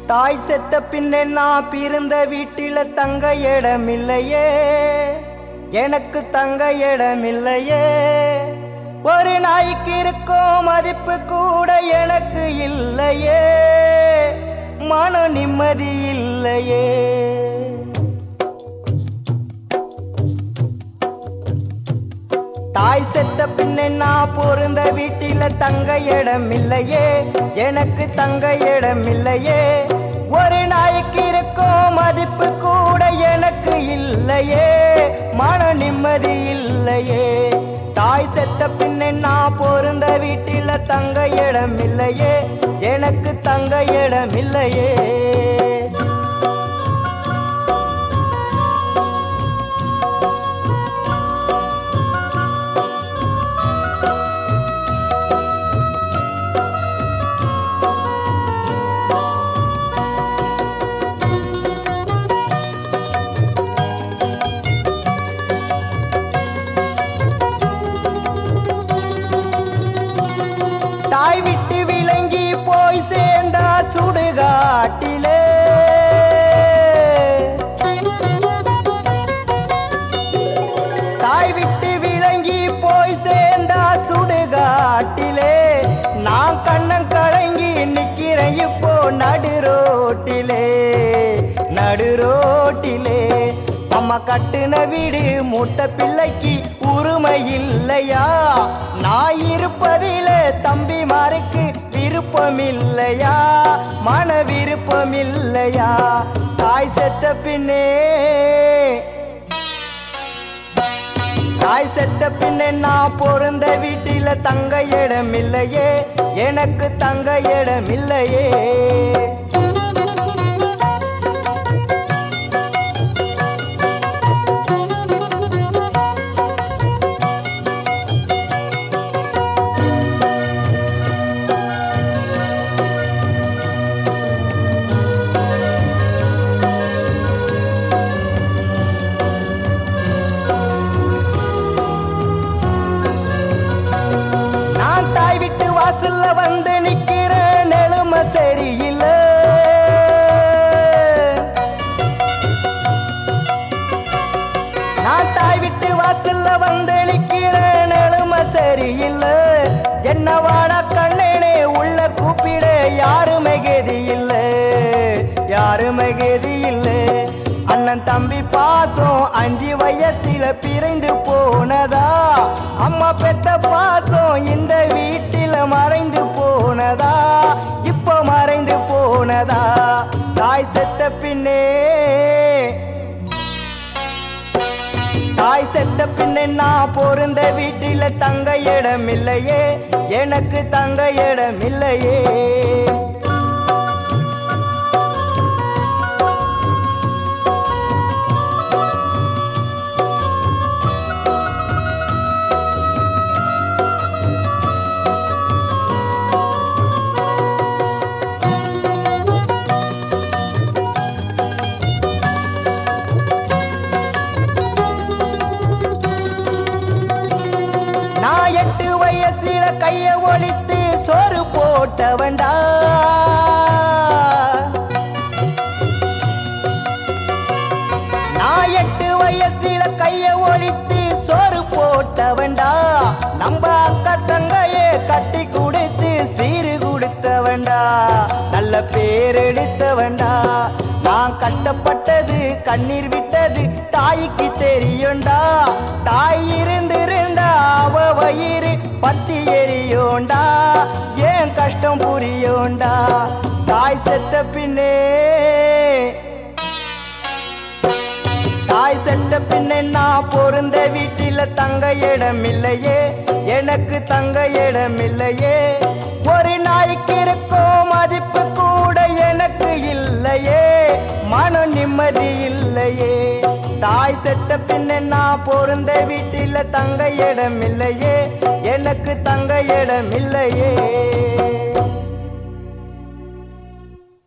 தாய் செத்த பின்னே நான் பிறந்த வீட்டில தங்க இடமில்லையே எனக்கு தங்க இடமில்லையே ஒரு நாய்க்கு இருக்கும் மதிப்பு கூட எனக்கு இல்லையே மன நிம்மதி இல்லையே தாய் செத்த பின்னே நான் பொருந்த வீட்டில தங்க இடம் இல்லையே எனக்கு தங்க இடம் இல்லையே ஒரு நாய்க்கு இருக்கும் மதிப்பு கூட எனக்கு இல்லையே மன நிம்மதி இல்லையே தாய் செத்த பின்னே நான் பொருந்த வீட்டில தங்க இடம் இல்லையே எனக்கு தங்க இடம் இல்லையே தாய் விட்டு விளங்கி போய் சேர்ந்தா சுடுகாட்டிலே தாய் விட்டு விளங்கி போய் சேர்ந்தா சுடுகாட்டிலே நான் கண்ணன் கலங்கி நிக்கிறேன் இப்போ நடு ரோட்டிலே நடு ரோட்டிலே அம்மா கட்டுன வீடு மூட்ட பிள்ளைக்கு உரிமை இல்லையா நான் இருப்பதில தம்பிமாருக்கு விருப்பம் இல்லையா மன விருப்பம் இல்லையா தாய் செத்த பின்னே தாய் செத்த பின்னே நான் பொருந்த வீட்டில தங்க இடம் இல்லையே எனக்கு தங்க இடம் இல்லையே நான் தாய் விட்டு வாசல்ல வந்து நிக்கிறேன் நெழும தெரியல நான் தாய் விட்டு வாசல்ல வந்து நிக்கிறேன் நெழும தெரியல என்ன வாடா கண்ணேனே உள்ள கூப்பிட யாருமே கெதி இல்ல யாருமே கெதி இல்ல அண்ணன் தம்பி பாசம் அஞ்சு வயசுல பிரிந்து போனதா அம்மா பெத்த பாசம் இந்த வீட்டில மறைந்து போனதா இப்ப மறைந்து போனதா தாய் செத்த பின்னே தாய் செத்த பின்னே நான் பொருந்த வீட்டில தங்க இடம் இல்லையே எனக்கு தங்க இடம் இல்லையே நான் எட்டு வயசுல கைய ஒழித்து சோறு போட்டவன்டா நான் எட்டு வயசுல கைய ஒழித்து சோறு போட்டவன்டா நம்ம அக்கா தங்கையே கட்டி கொடுத்து சீரு கொடுத்தவன்டா நல்ல பேர் எடுத்தவன்டா நான் கட்டப்பட்டது கண்ணீர் விட்டது தாய்க்கு தெரியும்டா தாய் இருந்திருந்தா அவ வயிறு பத்தி எரியோண்டா ஏன் கஷ்டம் புரியோண்டா தாய் செத்த பின்னே தாய் செத்த பின்னே நான் பொருந்த வீட்டில தங்க இடம் இல்லையே எனக்கு தங்க இடம் இல்லையே ஒரு நாய்க்கு இருக்கும் மதிப்பு கூட எனக்கு இல்லையே மன நிம்மதி இல்லையே தாய் செத்த பின்னே நான் பொருந்த வீட்டில தங்க இடம் இல்லையே எனக்கு தங்க இடம் இல்லையே